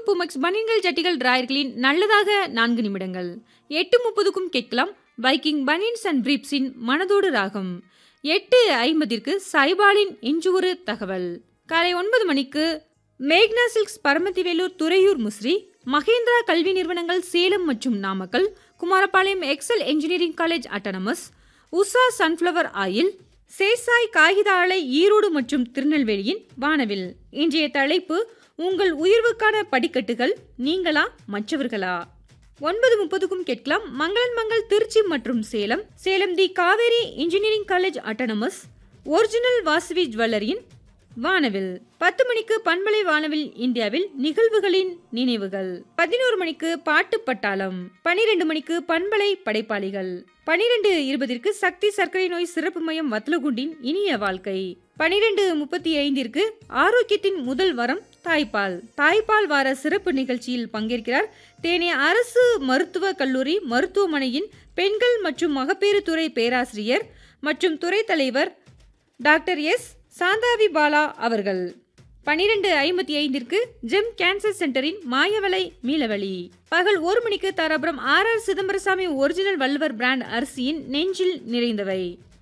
புமெக்ஸ் பனியன்கள் ஜட்டிகள் டிராயர்களின் நல்லதாக நான்கு நிமிடங்கள் எட்டு முப்பதுக்கும் கேட்கலாம் வைக்கிங் பனியன்ஸ் அண்ட் பிரீப்ஸின் மனதோடு ராகம் எட்டு ஐம்பதிற்கு சைபாலின் இன்று ஒரு தகவல் காலை ஒன்பது மணிக்கு மேக்னா சில்க்ஸ் பரமத்திவேலூர் துறையூர் முஸ்ரி மகேந்திரா கல்வி நிறுவனங்கள் சேலம் மற்றும் Namakkal Kumarapalayam Excel engineering college autonomous Usha sunflower oil சேசாய் காகித ஆலை ஈரோடு மற்றும் திருநெல்வேலியின் வானவில் இன்றைய தலைப்பு உங்கள் உயர்வுக்கான படிக்கட்டுகள் நீங்களா மற்றவர்களா ஒன்பது முப்பதுக்கும் கேட்கலாம் மங்களன் மங்கள் திருச்சி மற்றும் Salem Salem the Kaveri engineering college autonomous original Vasavi ஜுவல்லரியின் வானவில் பத்து மணிக்கு பண்பலை வானவில் இந்தியாவில் நிகழ்வுகளின் நினைவுகள் பதினோரு மணிக்கு பாட்டு பட்டாளம் பனிரெண்டு மணிக்கு பண்பலை படைப்பாளிகள் பனிரெண்டு இருபதிற்கு சக்தி சர்க்கரை நோய் சிறப்பு மையம் வத்லகுண்டின் இனிய வாழ்க்கை பனிரெண்டு முப்பத்தி ஐந்திற்கு ஆரோக்கியத்தின் முதல் வரம் தாய்ப்பால் தாய்ப்பால் வார சிறப்பு நிகழ்ச்சியில் பங்கேற்கிறார் தேனி அரசு மருத்துவ கல்லூரி மருத்துவமனையின் பெண்கள் மற்றும் மகப்பேறு துறை பேராசிரியர் மற்றும் துறை தலைவர் டாக்டர் எஸ் சாந்தாவி பாலா அவர்கள் பனிரெண்டு ஐம்பத்தி ஐந்திற்கு ஜெம் கேன்சர் சென்டரின் மாயவலை மீளவழி பகல் ஒரு மணிக்கு Dharapuram R R Chidambarasamy original Valluvar brand அரிசியின் நெஞ்சில் நிறைந்தவை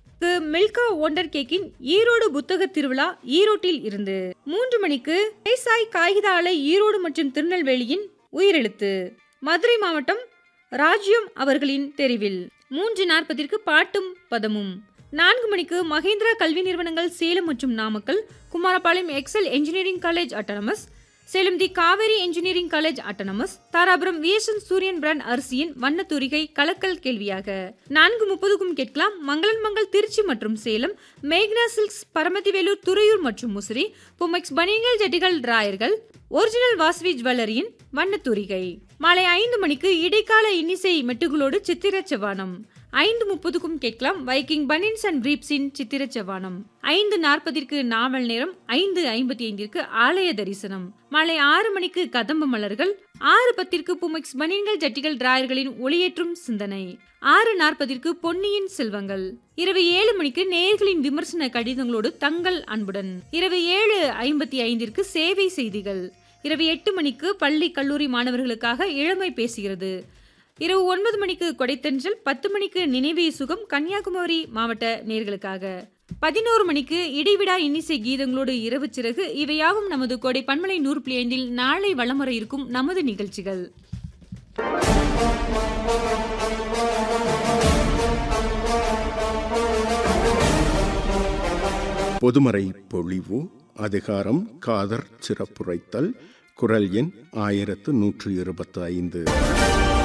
மில்கா ஒண்டர் கேக்கின் ஈரோடு புத்தக திருவிழா ஈரோட்டில் இருந்து மூன்று மணிக்கு தேசாய் காகித ஆலை ஈரோடு மற்றும் திருநெல்வேலியின் உயிரெழுத்து மதுரை மாவட்டம் ராஜ்யம் அவர்களின் தெரிவில் மூன்று நாற்பதிற்கு பாட்டும் பதமும் நான்கு மணிக்கு மகேந்திரா கல்வி நிறுவனங்கள் சேலம் மற்றும் Namakkal Kumarapalayam Excel engineering college autonomous Salem the Kaveri engineering college autonomous Dharapuram VSN Suriyan brand அரிசியின் வண்ணத்தூரிகை கலக்கல் கேள்வியாக நான்கு முப்பதுக்கும் கேட்கலாம் மங்களன் மங்கள் திருச்சி மற்றும் சேலம் மேக்னா சில்க்ஸ் பரமத்திவேலூர் துறையூர் மற்றும் முசிறி புமெக்ஸ் பனியங்கள் ஜட்டிகள் டிராயர்கள் ஒரிஜினல் வாஸ்வி ஜுவல்லரியின் வண்ணத்தூரிகை மாலை ஐந்து மணிக்கு இடைக்கால இன்னிசை மெட்டுகளோடு சித்திர செவ்வானம் ஐந்து முப்பதுக்கும் கேட்கலாம் வைக்கிங் பனின்ஸ் அண்ட் பிரீப்ஸின் சித்திர செவ்வானம் ஐந்து நாற்பதிற்கு நாவல் நேரம் ஐந்து ஐம்பத்தி ஐந்திற்கு ஆலய தரிசனம் மாலை ஆறு மணிக்கு கதம்ப மலர்கள் ஆறு பத்திற்கு புமெக்ஸ் பனியன்கள் ஜட்டிகள் டிராயர்களின் ஒளியேற்றும் சிந்தனை ஆறு நாற்பதிற்கு பொன்னியின் செல்வங்கள் இரவு ஏழு மணிக்கு நேர்களின் விமர்சன கடிதங்களோடு தங்கள் அன்புடன் இரவு ஏழு ஐம்பத்தி ஐந்திற்கு சேவை செய்திகள் இரவு எட்டு மணிக்கு பள்ளி கல்லூரி மாணவர்களுக்காக இளமை பேசுகிறது இரவு ஒன்பது மணிக்கு கொடைத்தென்றல் பத்து மணிக்கு நினைவே சுகம் கன்னியாகுமரி மாவட்ட நேர்களுக்காக பதினோரு மணிக்கு இடைவிடா இன்னிசை கீதங்களோடு இரவு சிறகு இவையாவும் நமது கொடை பன்மலை நூறு புள்ளி ஐந்தில் நாளை வளமுற இருக்கும் நமது நிகழ்ச்சிகள் பொதுமறை பொழிவு அதிகாரம் காதர் சிறப்புரைத்தல் குரல் எண் ஆயிரத்து நூற்று இருபத்தி ஐந்து